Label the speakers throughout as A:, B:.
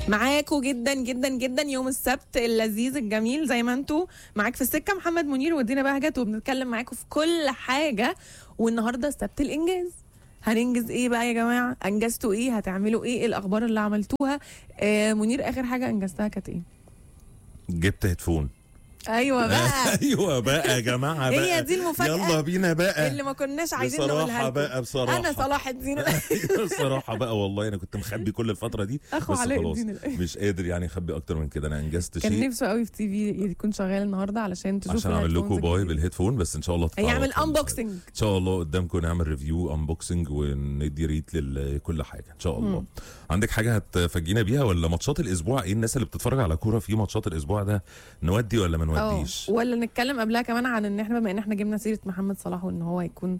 A: معاكوا جدا جدا جدا يوم السبت اللذيذ الجميل زي ما انتوا معاك في السكه محمد منير ودينا بهجت وبنتكلم معاكم في كل حاجه والنهارده سبت الانجاز هننجز ايه بقى يا جماعه انجزتوا ايه هتعملوا ايه, إيه الاخبار اللي عملتوها آه منير اخر حاجه انجزتها كانت ايه
B: جبت هيدفون
A: ايوه بقى
B: ايوه بقى يا جماعه بقى
A: هي دي المفاجأة
B: يلا بينا بقى
A: اللي ما كناش عايزين
B: بصراحة
A: نقولها لكم.
B: بقى بصراحة
A: انا صلاح الدين
B: بصراحة بقى والله انا كنت مخبي كل الفترة دي
A: اخو
B: بس
A: علاء
B: خلاص
A: الدين الأيوبي.
B: مش قادر يعني اخبي اكتر من كده انا انجزت
A: كان
B: شيء
A: نفسه قوي في تي في يكون شغال النهارده علشان تشوفوا
B: عشان اعمل لكم
A: الهيدفونز
B: باي
A: الجديدة.
B: بالهيدفون بس ان شاء الله تتعوض
A: هيعمل
B: في المستقبل.
A: انبوكسنج
B: ان شاء الله قدامكم نعمل ريفيو انبوكسنج وندي ريت لكل حاجه ان شاء الله
A: مم.
B: عندك حاجه هتفاجئينا بيها ولا ماتشات الاسبوع ايه الناس اللي بتتفرج على كوره في ماتشات الاسبوع ده نودي ولا ما
A: اه
B: نوديش
A: ولا نتكلم قبلها كمان عن ان احنا بما ان احنا جبنا سيره محمد صلاح وان هو يكون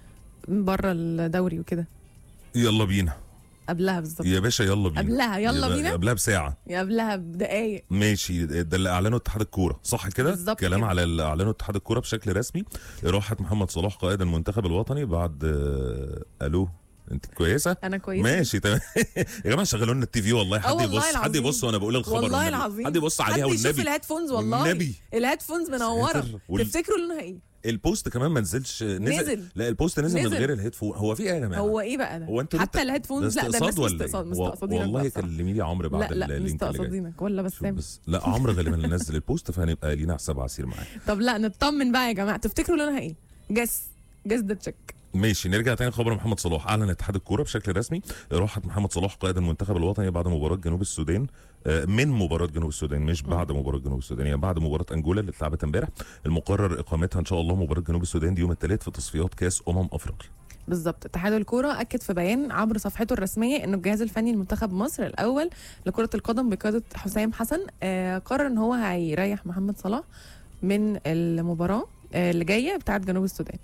A: بره الدوري وكده
B: يلا بينا
A: قبلها بالظبط
B: يا باشا يلا بينا
A: قبلها يلا
B: يبقى-
A: بينا
B: قبلها بساعه
A: يا قبلها بدقايق
B: ماشي ده اللي اعلنه اتحاد الكوره صح كده
A: بالظبط
B: كلام
A: كده.
B: على اللي اعلنه اتحاد الكوره بشكل رسمي راحه محمد صلاح قائد المنتخب الوطني بعد آه، الو انت كويسه
A: انا كويسه
B: ماشي تمام يا جماعه شغلوا لنا التي في والله
A: آه
B: حد
A: والله
B: يبص حد
A: العظيم.
B: يبص وانا بقول الخبر
A: والله
B: والنبي.
A: العظيم
B: حد يبص عليها
A: حد يشوف
B: والنبي
A: الهيدفونز والله
B: والنبي.
A: الهيدفونز منوره
B: ساتر. وال-
A: تفتكروا لونها ايه
B: البوست كمان ما نزلش نزل,
A: نزل.
B: لا البوست نزل, من
A: نزل.
B: غير الهيدفون هو في ايه يا جماعه
A: هو ايه بقى ده
B: هو انتوا
A: حتى
B: ليه-
A: الهيدفونز لا ده الناس
B: استقصاد ولا
A: مستقصد
B: إيه؟
A: مستقصدينك
B: والله
A: بقى بصراحة.
B: كلمي لي عمرو بعد
A: لا لا
B: اللينك اللي جاي
A: مستقصدينك ولا
B: شوف
A: بسام
B: بس لا عمرو غالبا اللي نزل البوست فهنبقى لينا حساب عسير معاه
A: طب لا نطمن بقى يا جماعه تفتكروا لونها ايه جس جس ده تشيك
B: ماشي نرجع تاني خبر محمد صلاح اعلن اتحاد الكوره بشكل رسمي راحه محمد صلاح قائد المنتخب الوطني بعد مباراه جنوب السودان آه، من مباراه جنوب السودان مش بعد مباراه جنوب السودان هي بعد مباراه انجولا اللي اتلعبت امبارح المقرر اقامتها ان شاء الله مباراه جنوب السودان دي يوم الثلاث في تصفيات كاس امم افريقيا
A: بالظبط اتحاد الكوره اكد في بيان عبر صفحته الرسميه انه الجهاز الفني لمنتخب مصر الاول لكره القدم بقياده حسام حسن آه قرر ان هو هيريح محمد صلاح من المباراه آه اللي جايه بتاعه جنوب السودان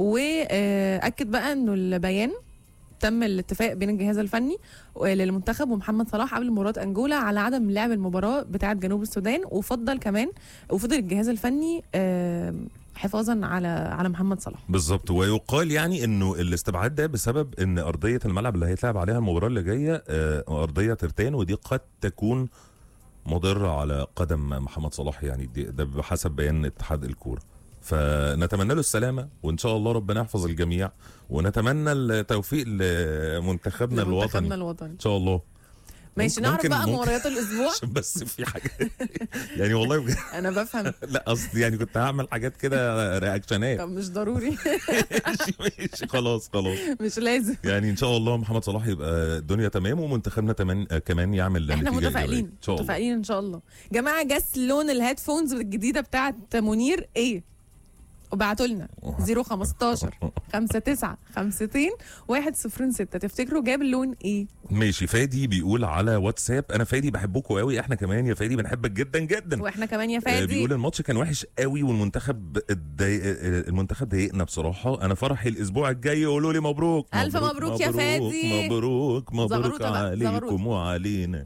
A: واكد بقى انه البيان تم الاتفاق بين الجهاز الفني للمنتخب ومحمد صلاح قبل مباراه انجولا على عدم لعب المباراه بتاعه جنوب السودان وفضل كمان وفضل الجهاز الفني آه حفاظا على على محمد صلاح
B: بالظبط ويقال يعني انه الاستبعاد ده بسبب ان ارضيه الملعب اللي هيتلعب عليها المباراه اللي جايه آه، ارضيه ترتان ودي قد تكون مضره على قدم محمد صلاح يعني دي ده بحسب بيان اتحاد الكوره فنتمنى له السلامه وان شاء الله ربنا يحفظ الجميع ونتمنى التوفيق لمنتخبنا الوطني
A: لمنتخبنا الوطني
B: ان شاء الله
A: ماشي
B: ممكن-
A: نعرف بقى
B: ممكن-
A: مباريات الاسبوع
B: عشان بس في حاجه يعني والله بجد
A: انا بفهم
B: لا قصدي يعني كنت هعمل حاجات كده رياكشنات
A: طب مش ضروري
B: ماشي ماشي خلاص خلاص
A: مش لازم
B: يعني ان شاء الله محمد صلاح يبقى الدنيا تمام ومنتخبنا تمام آه، كمان يعمل
A: احنا
B: نتيجة
A: متفائلين
B: إيجابية. ان شاء الله
A: متفائلين ان شاء الله جماعه جس لون الهيدفونز الجديده بتاعت منير ايه وبعتوا لنا 015 59 50 106 تفتكروا جاب اللون ايه
B: ماشي فادي بيقول على واتساب انا فادي بحبكم قوي احنا كمان يا فادي بنحبك جدا جدا
A: واحنا كمان يا
B: آه،
A: فادي
B: بيقول الماتش كان وحش قوي والمنتخب اتضايق آه، المنتخب ضايقنا بصراحه انا فرحي الاسبوع الجاي قولوا لي مبروك
A: ألف مبروك يا فادي.
B: مبروك مبروك
A: زغروطة بقى،
B: عليكم
A: زغروطة.
B: وعلينا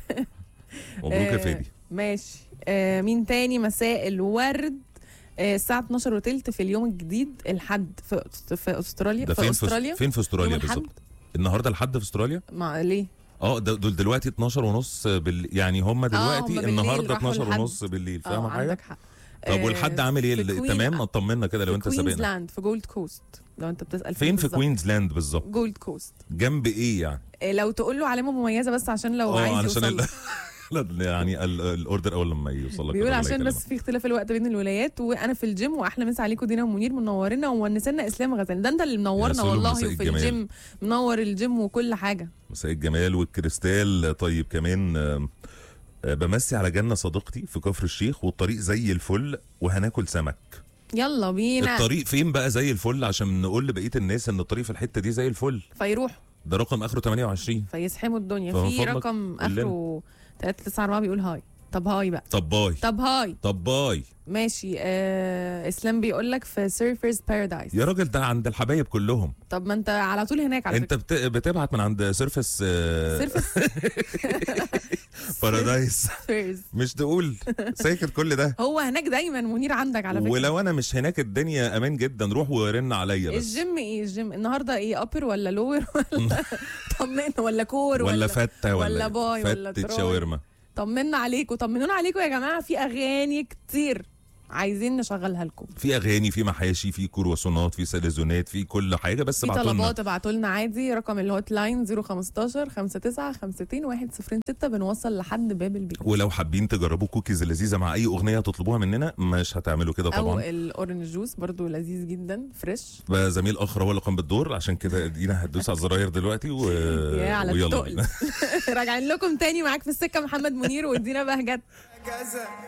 B: مبروك يا
A: آه،
B: فادي
A: ماشي آه مين تاني مساء الورد آه الساعة 12 وتلت في اليوم الجديد الحد في في استراليا
B: ده
A: في
B: فين في
A: استراليا
B: فين في استراليا
A: يوم الأحد؟
B: بالظبط النهارده الحد في استراليا
A: مع ليه؟
B: اه ده- دول دلوقتي 12 ونص بال... يعني هم دلوقتي
A: بالليل
B: النهارده
A: راحوا
B: 12
A: الحد.
B: ونص بالليل فاهمه
A: اه
B: حاجه
A: عندك حق
B: طب
A: آه،
B: والحد عامل ايه
A: في
B: ال-
A: كوين-
B: تمام طمنا كده لو
A: في
B: انت سابقنا
A: كوينزلاند في جولد كوست لو انت بتسال
B: فين في
A: بالظبط.
B: كوينزلاند بالظبط
A: جولد كوست
B: جنب ايه يعني
A: آه، لو تقول له علامه مميزه بس عشان لو
B: اه
A: عايز
B: علشان
A: يوصل
B: ال... لا يعني ال- الاوردر اول لما يوصل لك
A: بيقول
B: الراجل
A: عشان
B: هيكلمك.
A: بس في اختلاف الوقت بين الولايات وانا في الجيم واحلى مسا عليكم دينا ومنير منورنا ومونسنا اسلام غزال ده انت اللي منورنا
B: سلام
A: والله
B: مساء
A: وفي
B: الجمال.
A: الجيم منور الجيم وكل حاجه
B: مساء الجمال والكريستال طيب كمان آم، آه، بمسي على جنة صديقتي في كفر الشيخ والطريق زي الفل وهناكل سمك
A: يلا بينا
B: الطريق فين بقى زي الفل عشان نقول لبقية الناس ان الطريق في الحتة دي زي الفل
A: فيروح
B: ده رقم اخره 28
A: فيسحموا الدنيا
B: فمن
A: في
B: فضلك
A: رقم
B: قول لنا.
A: اخره 394 بيقول هاي طب هاي بقى
B: طب باي
A: طب هاي
B: طب باي
A: ماشي آه اسلام بيقول لك في سيرفرز بارادايس
B: يا راجل ده عند الحبايب كلهم
A: طب ما انت على طول هناك على
B: انت
A: فكره
B: بت... بتبعت من عند سيرفس آه،
A: سيرفس
B: بارادايس
A: سيرفرز
B: مش تقول ساكت كل ده
A: هو هناك دايما منير عندك على فكره
B: ولو انا مش هناك الدنيا امان جدا روح ورن عليا بس
A: الجيم ايه الجيم النهارده ايه ابر ولا لور ولا طمنا ولا كور ولا,
B: ولا فته ولا
A: ولا باي ولا
B: فتة
A: تراي.
B: شاورما
A: طمنا عليكم طمنونا عليكم يا جماعه في اغاني كتير عايزين نشغلها لكم
B: في اغاني في محاشي في كرواسونات في سلزونات في كل حاجه بس
A: في
B: ابعتوا لنا
A: طلبات ابعتوا لنا عادي رقم الهوت لاين 015 59 52 106 بنوصل لحد باب البيت
B: ولو حابين تجربوا كوكيز لذيذه مع اي اغنيه تطلبوها مننا مش هتعملوا كده
A: او
B: طبعا
A: الاورنج جوس برضو لذيذ جدا فريش
B: بقى زميل اخر هو اللي قام بالدور عشان كده دينا هتدوس على الزراير دلوقتي و...
A: يا على
B: ويلا
A: التقل
B: بينا
A: راجعين لكم تاني معاك في السكه محمد منير ودينا بهجت